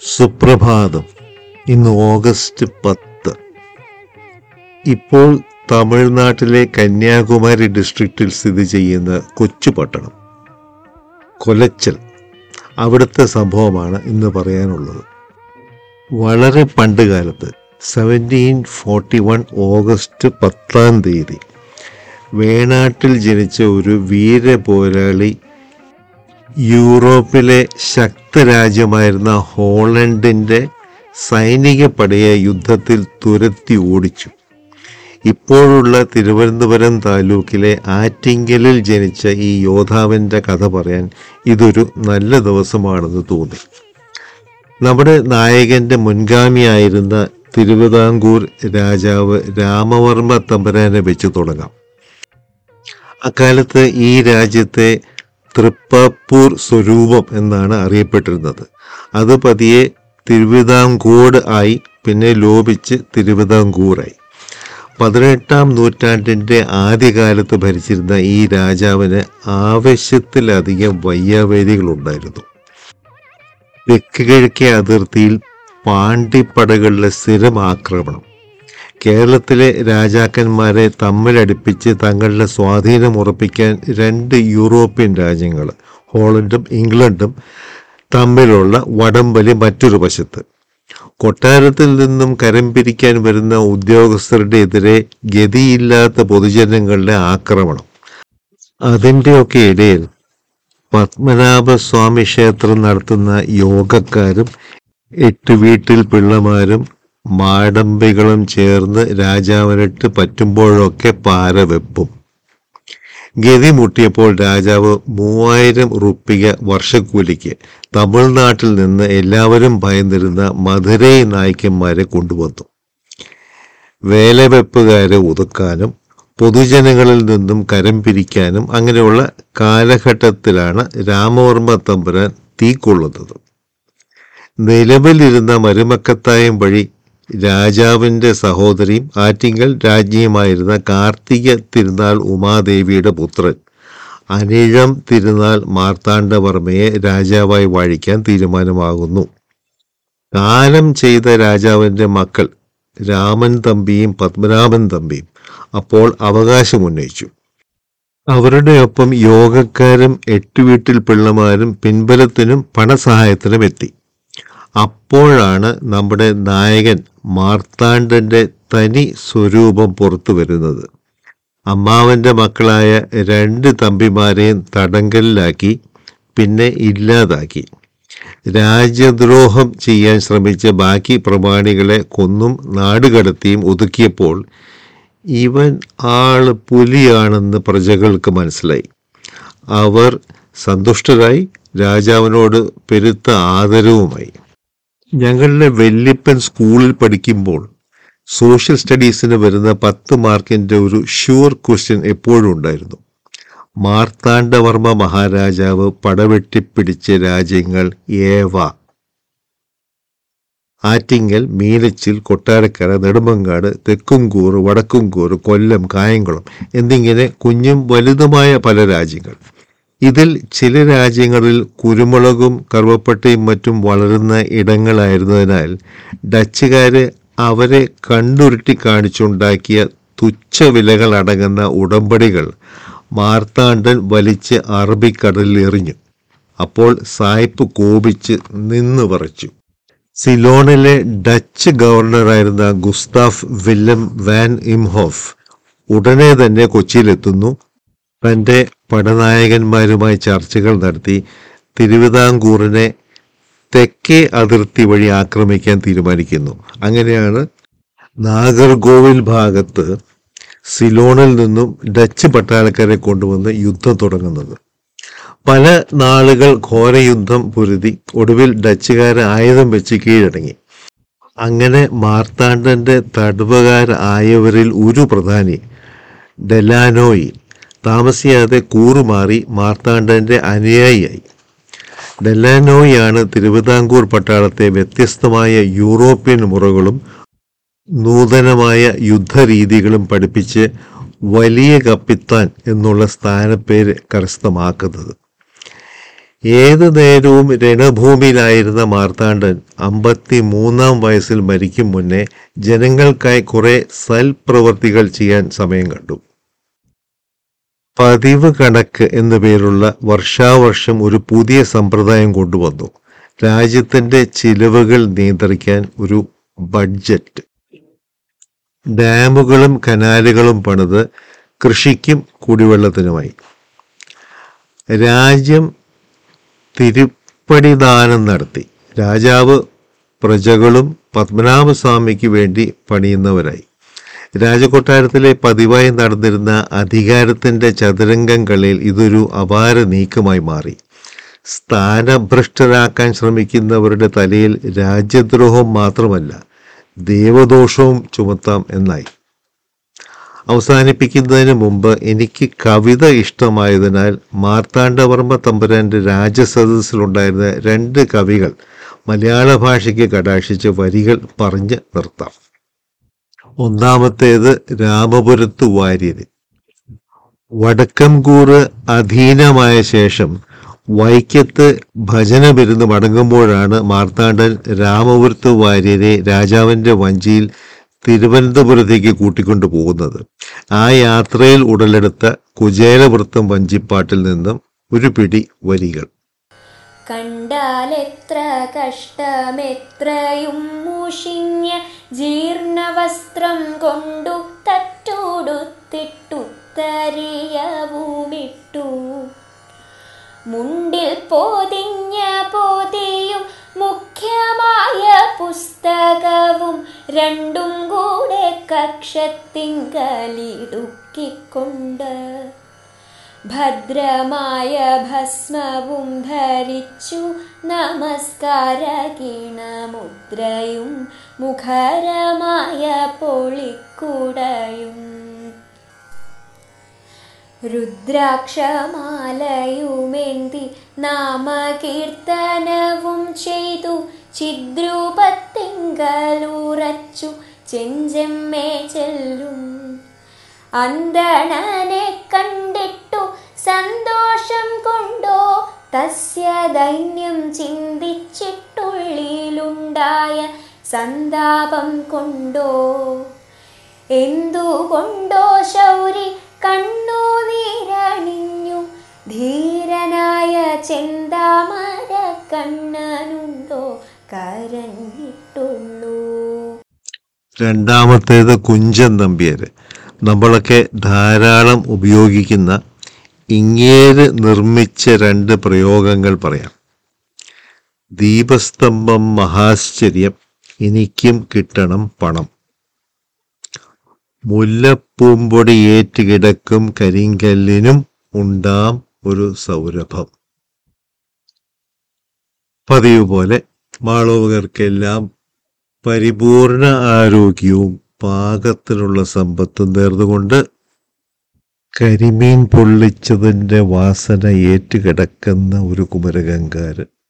സുപ്രഭാതം ഇന്ന് ഓഗസ്റ്റ് പത്ത് ഇപ്പോൾ തമിഴ്നാട്ടിലെ കന്യാകുമാരി ഡിസ്ട്രിക്റ്റിൽ സ്ഥിതി ചെയ്യുന്ന കൊച്ചു പട്ടണം കൊലച്ചൽ അവിടുത്തെ സംഭവമാണ് ഇന്ന് പറയാനുള്ളത് വളരെ പണ്ട് കാലത്ത് സെവൻറ്റീൻ ഫോർട്ടി വൺ ഓഗസ്റ്റ് പത്താം തീയതി വേണാട്ടിൽ ജനിച്ച ഒരു വീരപോരാളി യൂറോപ്പിലെ ശക്തരാജ്യമായിരുന്ന ഹോളണ്ടിൻ്റെ സൈനിക പടയെ യുദ്ധത്തിൽ തുരത്തി ഓടിച്ചു ഇപ്പോഴുള്ള തിരുവനന്തപുരം താലൂക്കിലെ ആറ്റിങ്കലിൽ ജനിച്ച ഈ യോദ്ധാവിൻ്റെ കഥ പറയാൻ ഇതൊരു നല്ല ദിവസമാണെന്ന് തോന്നി നമ്മുടെ നായകന്റെ മുൻഗാമിയായിരുന്ന തിരുവിതാംകൂർ രാജാവ് രാമവർമ്മ തമ്പുരാനെ വെച്ച് തുടങ്ങാം അക്കാലത്ത് ഈ രാജ്യത്തെ തൃപ്പപ്പൂർ സ്വരൂപം എന്നാണ് അറിയപ്പെട്ടിരുന്നത് അത് പതിയെ തിരുവിതാംകൂട് ആയി പിന്നെ ലോപിച്ച് തിരുവിതാംകൂറായി പതിനെട്ടാം നൂറ്റാണ്ടിൻ്റെ ആദ്യകാലത്ത് ഭരിച്ചിരുന്ന ഈ രാജാവിന് ആവശ്യത്തിലധികം വയ്യാവേദികളുണ്ടായിരുന്നു തെക്ക് കിഴക്കേ അതിർത്തിയിൽ പാണ്ടിപ്പടകളുടെ സ്ഥിരം ആക്രമണം കേരളത്തിലെ രാജാക്കന്മാരെ തമ്മിലടിപ്പിച്ച് തങ്ങളുടെ സ്വാധീനം ഉറപ്പിക്കാൻ രണ്ട് യൂറോപ്യൻ രാജ്യങ്ങൾ ഹോളണ്ടും ഇംഗ്ലണ്ടും തമ്മിലുള്ള വടംവലി മറ്റൊരു വശത്ത് കൊട്ടാരത്തിൽ നിന്നും കരം പിരിക്കാൻ വരുന്ന ഉദ്യോഗസ്ഥരുടെ എതിരെ ഗതിയില്ലാത്ത പൊതുജനങ്ങളുടെ ആക്രമണം അതിൻ്റെയൊക്കെ ഇടയിൽ പത്മനാഭസ്വാമി ക്ഷേത്രം നടത്തുന്ന യോഗക്കാരും എട്ട് വീട്ടിൽ പിള്ളമാരും മാടമ്പികളും ചേർന്ന് രാജാവിനിട്ട് പറ്റുമ്പോഴൊക്കെ പാര വെപ്പും ഗതി മുട്ടിയപ്പോൾ രാജാവ് മൂവായിരം റുപ്പിക വർഷക്കൂലിക്ക് തമിഴ്നാട്ടിൽ നിന്ന് എല്ലാവരും ഭയന്നിരുന്ന മധുരൈ നായ്ക്കന്മാരെ കൊണ്ടുവന്നു വേലവെപ്പുകാരെ ഒതുക്കാനും പൊതുജനങ്ങളിൽ നിന്നും കരം പിരിക്കാനും അങ്ങനെയുള്ള കാലഘട്ടത്തിലാണ് രാമവർമ്മ തമ്പുരാൻ തീക്കൊള്ളുന്നത് നിലവിലിരുന്ന മരുമക്കത്തായം വഴി രാജാവിൻ്റെ സഹോദരിയും ആറ്റിങ്കൽ രാജ്ഞിയുമായിരുന്ന കാർത്തിക തിരുനാൾ ഉമാദേവിയുടെ പുത്രൻ അനിഴം തിരുനാൾ മാർത്താണ്ഡവർമ്മയെ രാജാവായി വാഴിക്കാൻ തീരുമാനമാകുന്നു കാലം ചെയ്ത രാജാവിൻ്റെ മക്കൾ രാമൻ തമ്പിയും പത്മനാഭൻ തമ്പിയും അപ്പോൾ അവകാശമുന്നയിച്ചു അവരുടെ ഒപ്പം യോഗക്കാരും എട്ടുവീട്ടിൽ പിള്ളമാരും പിൻബലത്തിനും പണസഹായത്തിനും എത്തി അപ്പോഴാണ് നമ്മുടെ നായകൻ മാർത്താണ്ഡന്റെ തനി സ്വരൂപം പുറത്തു വരുന്നത് അമ്മാവന്റെ മക്കളായ രണ്ട് തമ്പിമാരെയും തടങ്കലിലാക്കി പിന്നെ ഇല്ലാതാക്കി രാജ്യദ്രോഹം ചെയ്യാൻ ശ്രമിച്ച ബാക്കി പ്രമാണികളെ കൊന്നും നാടുകടത്തിയും ഒതുക്കിയപ്പോൾ ഇവൻ ആള് പുലിയാണെന്ന് പ്രജകൾക്ക് മനസ്സിലായി അവർ സന്തുഷ്ടരായി രാജാവിനോട് പെരുത്ത ആദരവുമായി ഞങ്ങളുടെ വല്യപ്പൻ സ്കൂളിൽ പഠിക്കുമ്പോൾ സോഷ്യൽ സ്റ്റഡീസിന് വരുന്ന പത്ത് മാർക്കിന്റെ ഒരു ഷ്യൂർ ക്വസ്റ്റ്യൻ എപ്പോഴും ഉണ്ടായിരുന്നു മാർത്താണ്ഡവർമ്മ മഹാരാജാവ് പടവെട്ടിപ്പിടിച്ച രാജ്യങ്ങൾ ഏവ ആറ്റിങ്ങൽ മീനച്ചിൽ കൊട്ടാരക്കര നെടുമങ്ങാട് തെക്കുംകൂറ് വടക്കുംകൂറ് കൊല്ലം കായംകുളം എന്നിങ്ങനെ കുഞ്ഞും വലുതുമായ പല രാജ്യങ്ങൾ ഇതിൽ ചില രാജ്യങ്ങളിൽ കുരുമുളകും കറുവപ്പട്ടയും മറ്റും വളരുന്ന ഇടങ്ങളായിരുന്നതിനാൽ ഡച്ചുകാര് അവരെ കണ്ടുരുട്ടി കാണിച്ചുണ്ടാക്കിയ തുച്ഛ വിലകൾ അടങ്ങുന്ന ഉടമ്പടികൾ മാർത്താണ്ഡൻ വലിച്ച് അറബിക്കടലിൽ എറിഞ്ഞു അപ്പോൾ സായിപ്പ് കോപിച്ച് നിന്നു പറച്ചു സിലോണിലെ ഡച്ച് ഗവർണറായിരുന്ന ഗുസ്താഫ് വില്ലം വാൻ ഇംഹോഫ് ഉടനെ തന്നെ കൊച്ചിയിലെത്തുന്നു തൻ്റെ പടനായകന്മാരുമായി ചർച്ചകൾ നടത്തി തിരുവിതാംകൂറിനെ തെക്കേ അതിർത്തി വഴി ആക്രമിക്കാൻ തീരുമാനിക്കുന്നു അങ്ങനെയാണ് നാഗർകോവിൽ ഭാഗത്ത് സിലോണിൽ നിന്നും ഡച്ച് പട്ടാളക്കാരെ കൊണ്ടുവന്ന് യുദ്ധം തുടങ്ങുന്നത് പല നാളുകൾ ഘോരയുദ്ധം പൊരുതി ഒടുവിൽ ഡച്ചുകാരെ ആയുധം വെച്ച് കീഴടങ്ങി അങ്ങനെ മാർത്താണ്ഡന്റെ തടവുകാരായവരിൽ ഒരു പ്രധാനി ഡെലാനോയി താമസിയാതെ കൂറുമാറി മാർത്താണ്ഡന്റെ അനുയായിയായി ഡെലാനോയാണ് തിരുവിതാംകൂർ പട്ടാളത്തെ വ്യത്യസ്തമായ യൂറോപ്യൻ മുറകളും നൂതനമായ യുദ്ധരീതികളും പഠിപ്പിച്ച് വലിയ കപ്പിത്താൻ എന്നുള്ള സ്ഥാനപ്പേര് കരസ്ഥമാക്കുന്നത് ഏതു നേരവും രണഭൂമിയിലായിരുന്ന മാർത്താണ്ഡൻ അമ്പത്തി മൂന്നാം വയസ്സിൽ മരിക്കും മുന്നേ ജനങ്ങൾക്കായി കുറെ സൽപ്രവർത്തികൾ ചെയ്യാൻ സമയം കണ്ടു പതിവ് കണക്ക് എന്നു പേരുള്ള വർഷാവർഷം ഒരു പുതിയ സമ്പ്രദായം കൊണ്ടുവന്നു രാജ്യത്തിന്റെ ചിലവുകൾ നിയന്ത്രിക്കാൻ ഒരു ബഡ്ജറ്റ് ഡാമുകളും കനാലുകളും പണിത് കൃഷിക്കും കുടിവെള്ളത്തിനുമായി രാജ്യം തിരുപ്പടിദാനം നടത്തി രാജാവ് പ്രജകളും പത്മനാഭസ്വാമിക്ക് വേണ്ടി പണിയുന്നവരായി രാജകൊട്ടാരത്തിലെ പതിവായി നടന്നിരുന്ന അധികാരത്തിന്റെ ചതുരംഗം കളിയിൽ ഇതൊരു അപാര നീക്കമായി മാറി സ്ഥാനഭ്രഷ്ടരാക്കാൻ ശ്രമിക്കുന്നവരുടെ തലയിൽ രാജ്യദ്രോഹം മാത്രമല്ല ദേവദോഷവും ചുമത്താം എന്നായി അവസാനിപ്പിക്കുന്നതിന് മുമ്പ് എനിക്ക് കവിത ഇഷ്ടമായതിനാൽ മാർത്താണ്ഡവർമ്മ തമ്പുരാന്റെ രാജസദസ്സിലുണ്ടായിരുന്ന രണ്ട് കവികൾ മലയാള ഭാഷയ്ക്ക് കടാക്ഷിച്ച് വരികൾ പറഞ്ഞ് നിർത്താം ഒന്നാമത്തേത് രാമപുരത്ത് വാര്യര് വടക്കംകൂറ് അധീനമായ ശേഷം വൈക്കത്ത് ഭജന വിരുന്ന് മടങ്ങുമ്പോഴാണ് മാർത്താണ്ഡൻ രാമപുരത്ത് വാര്യരെ രാജാവിന്റെ വഞ്ചിയിൽ തിരുവനന്തപുരത്തേക്ക് കൂട്ടിക്കൊണ്ടു പോകുന്നത് ആ യാത്രയിൽ ഉടലെടുത്ത കുചേലവൃത്തം വഞ്ചിപ്പാട്ടിൽ നിന്നും ഒരു പിടി വരികൾ കണ്ടാലെത്ര കഷ്ടമെത്രയും മുഷിഞ്ഞ ജീർണവസ്ത്രം കൊണ്ടു തറ്റോടുത്തിട്ടുത്തരിയവുമിട്ടു മുണ്ടിൽ പൊതിഞ്ഞ പൊതിയും മുഖ്യമായ പുസ്തകവും രണ്ടും കൂടെ കക്ഷത്തിങ്കലിടുക്കിക്കൊണ്ട് ഭദ്രമായ ഭസ്മവും ധരിച്ചു നമസ്കാര കിണമുദ്രയും മുഖരമായ പൊളിക്കുടയും രുദ്രാക്ഷമാലയുമേന്തി നാമകീർത്തനവും ചെയ്തു ചിദ്രൂപത്തിങ്കലുറച്ചു ചെഞ്ചെമ്മേ ചെല്ലും അന്തണനെ കണ്ടിട്ടു സന്തോഷം കൊണ്ടോ തസ്യ ദൈന്യം ചിന്തിച്ചിട്ടുള്ളിലുണ്ടായ സന്താപം കൊണ്ടോ എന്തുകൊണ്ടോ ശൗരി കണ്ണുനീരണിഞ്ഞു ധീരനായ ചെന്താമര കണ്ണനുണ്ടോ കരഞ്ഞിട്ടുള്ളൂ രണ്ടാമത്തേത് കുഞ്ചൻ നമ്പ്യാര് നമ്മളൊക്കെ ധാരാളം ഉപയോഗിക്കുന്ന ഇങ്ങേര് നിർമ്മിച്ച രണ്ട് പ്രയോഗങ്ങൾ പറയാം ദീപസ്തംഭം മഹാശ്ചര്യം എനിക്കും കിട്ടണം പണം മുല്ലപ്പൂമ്പൊടി ഏറ്റുകിടക്കും കരിങ്കല്ലിനും ഉണ്ടാം ഒരു സൗരഭം പതിവ് പോലെ മാളവുകർക്കെല്ലാം പരിപൂർണ ആരോഗ്യവും പാകത്തിലുള്ള സമ്പത്തും നേർന്നുകൊണ്ട് കരിമീൻ പൊള്ളിച്ചതിൻ്റെ വാസന ഏറ്റുകിടക്കുന്ന ഒരു കുമരകങ്കാരൻ